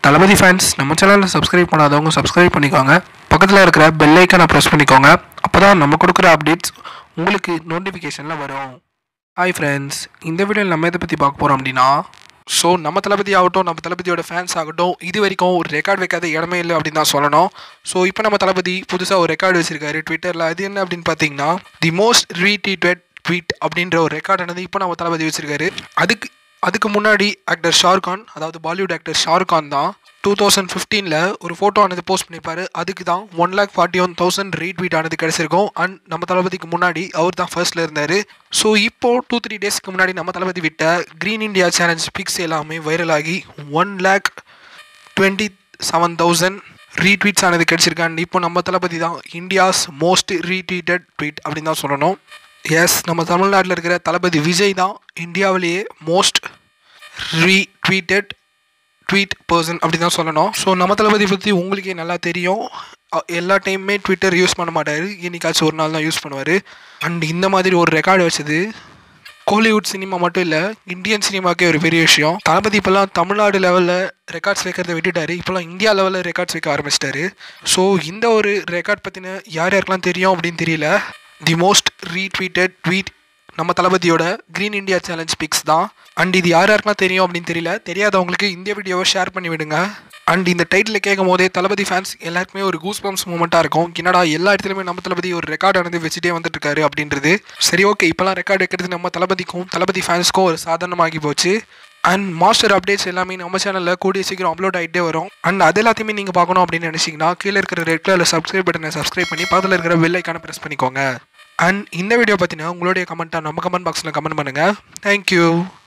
தளபதி fans நம்ம சேனலில் subscribe பண்ணாதவங்க சப்ஸ்கிரைப் பண்ணிக்கோங்க பக்கத்தில் இருக்கிற பெல் ஐக்கானை ப்ரெஸ் பண்ணிக்கோங்க அப்போ தான் நம்ம கொடுக்குற அப்டேட்ஸ் உங்களுக்கு நோட்டிஃபிகேஷனில் வரும் ஹாய் ஃப்ரெண்ட்ஸ் இந்த வீடியோவில் நம்ம எதை பற்றி பார்க்க போகிறோம் அப்படின்னா ஸோ நம்ம தளபதி ஆகட்டும் நம்ம தளபதியோட ஃபேன்ஸ் ஆகட்டும் இது வரைக்கும் ஒரு ரெக்கார்ட் வைக்காத இடமே இல்லை அப்படின்னு தான் சொல்லணும் ஸோ இப்போ நம்ம தளபதி புதுசாக ஒரு ரெக்கார்டு வச்சிருக்காரு ட்விட்டரில் அது என்ன அப்படின்னு பார்த்தீங்கன்னா தி மோஸ்ட் ரீட்வீட்டட் ட்வீட் அப்படின்ற ஒரு ரெக்கார்டானது இப்போ நம்ம தளபதி வச்சிருக்காரு அதுக்கு அதுக்கு முன்னாடி ஆக்டர் ஷாருக்கான் அதாவது பாலிவுட் ஆக்டர் ஷாருக்கான் தான் டூ தௌசண்ட் ஃபிஃப்டீனில் ஒரு ஃபோட்டோ ஆனது போஸ்ட் பண்ணியிருப்பாரு அதுக்கு தான் one lakh forty one thousand retweet ஆனது கிடச்சிருக்கும் அண்ட் நம்ம தளபதிக்கு முன்னாடி அவர் தான் ஃபர்ஸ்ட்டில் இருந்தார் ஸோ இப்போது டூ த்ரீ டேஸ்க்கு முன்னாடி நம்ம தளபதி விட்ட க்ரீன் இந்தியா சேலஞ்ச் பிக்ஸ் எல்லாமே வைரல் ஆகி one lakh twenty seven thousand retweets ஆனது கிடச்சிருக்கு அண்ட் இப்போ நம்ம தளபதி தான் இந்தியாஸ் மோஸ்ட் ரீட்வீட்டட் ட்வீட் அப்படின்னு தான் சொல்லணும் எஸ் நம்ம தமிழ்நாட்டில் இருக்கிற தளபதி விஜய் தான் இந்தியாவிலேயே மோஸ்ட் ரீட்வீட்டட் ட்வீட் பர்சன் அப்படி தான் சொல்லணும் ஸோ நம்ம தளபதி பற்றி உங்களுக்கே நல்லா தெரியும் அ- எல்லா டைமுமே ட்விட்டர் யூஸ் பண்ண மாட்டார் என்னைக்காச்சும் ஒரு நாள் தான் யூஸ் பண்ணுவார் அண்ட் இந்த மாதிரி ஒரு ரெக்கார்டு வச்சது கோலிவுட் சினிமா மட்டும் இல்லை இந்தியன் சினிமாக்கே ஒரு பெரிய விஷயம் தளபதி இப்போல்லாம் தமிழ்நாடு லெவலில் ரெக்கார்ட்ஸ் வைக்கிறத விட்டுட்டாரு இப்போல்லாம் இந்தியா லெவலில் ரெக்கார்ட்ஸ் வைக்க ஆரம்பிச்சிட்டாரு ஸோ இந்த ஒரு ரெக்கார்ட் பற்றின யார் யாருக்கெல்லாம் தெரியும் அப்படின்னு தெரியல தி மோஸ்ட் ரீட்வீட்டட் ட்வீட் நம்ம தளபதியோட க்ரீன் இந்தியா சேலஞ்ச் பிக்ஸ் தான் அண்ட் இது யார் யாருக்கெல்லாம் தெரியும் அப்படின்னு தெரியல தெரியாதவங்களுக்கு இந்த வீடியோவை ஷேர் பண்ணி விடுங்க அண்ட் இந்த டைட்டில் கேட்கும் போதே தளபதி ஃபேன்ஸ் எல்லாருக்குமே ஒரு கூஸ் பம்ப்ஸ் மூமெண்ட்டாக இருக்கும் என்னடா எல்லா இடத்துலையுமே நம்ம தளபதி ஒரு ரெக்கார்ட் ஆனது வச்சுட்டே வந்துட்டு இருக்காரு அப்படின்றது சரி ஓகே இப்போலாம் ரெக்கார்ட் வைக்கிறது நம்ம தளபதிக்கும் தளபதி ஃபேன்ஸ்க்கும் ஒரு சாதாரணமாகி போச்சு அண்ட் மாஸ்டர் அப்டேட்ஸ் எல்லாமே நம்ம சேனலில் கூடிய சீக்கிரம் அப்லோட் ஆகிட்டே வரும் அண்ட் அது எல்லாத்தையுமே நீங்கள் பார்க்கணும் அப்படின்னு நினச்சிங்கன்னா கீழே இருக்கிற ரெட் கலரில் சப்ஸ்கிரைப் பட்டனை சப்ஸ்கிரைப் பண்ணி பக்கத்தில் இருக்கிற பெல் ஐக்கானை ப்ரெஸ் பண்ணிக்கோங்க அண்ட் இந்த வீடியோ பற்றின உங்களுடைய கமெண்ட்டை நம்ம கமெண்ட் பாக்ஸில் கமெண்ட் பண்ணுங்கள் தேங்க்யூ